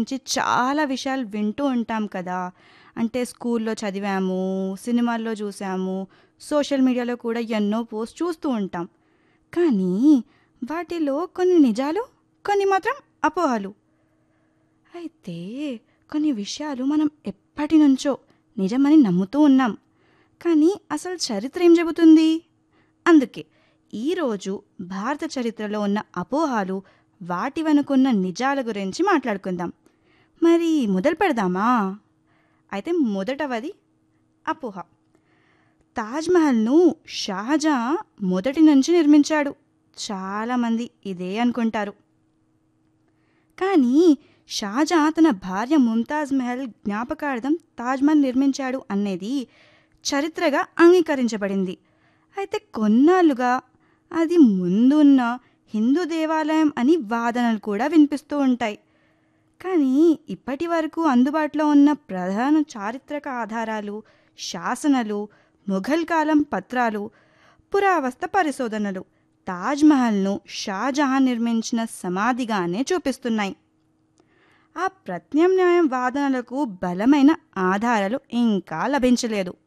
గురించి చాలా విషయాలు వింటూ ఉంటాం కదా అంటే స్కూల్లో చదివాము సినిమాల్లో చూసాము సోషల్ మీడియాలో కూడా ఎన్నో పోస్ట్ చూస్తూ ఉంటాం కానీ వాటిలో కొన్ని నిజాలు కొన్ని మాత్రం అపోహలు అయితే కొన్ని విషయాలు మనం ఎప్పటి నుంచో నిజమని నమ్ముతూ ఉన్నాం కానీ అసలు చరిత్ర ఏం చెబుతుంది అందుకే ఈరోజు భారత చరిత్రలో ఉన్న అపోహాలు వాటి వెనుకున్న నిజాల గురించి మాట్లాడుకుందాం మరి మొదలు పెడదామా అయితే మొదటవది అపోహ తాజ్మహల్ను షాజహాన్ మొదటి నుంచి నిర్మించాడు చాలామంది ఇదే అనుకుంటారు కానీ షాజహాన్ తన భార్య ముంతాజ్ మహల్ జ్ఞాపకార్థం తాజ్మహల్ నిర్మించాడు అనేది చరిత్రగా అంగీకరించబడింది అయితే కొన్నాళ్ళుగా అది ముందున్న హిందూ దేవాలయం అని వాదనలు కూడా వినిపిస్తూ ఉంటాయి కానీ ఇప్పటి వరకు అందుబాటులో ఉన్న ప్రధాన చారిత్రక ఆధారాలు శాసనాలు మొఘల్ కాలం పత్రాలు పురావస్తు పరిశోధనలు తాజ్మహల్ను షాజహాన్ నిర్మించిన సమాధిగానే చూపిస్తున్నాయి ఆ ప్రత్యామ్నాయ వాదనలకు బలమైన ఆధారాలు ఇంకా లభించలేదు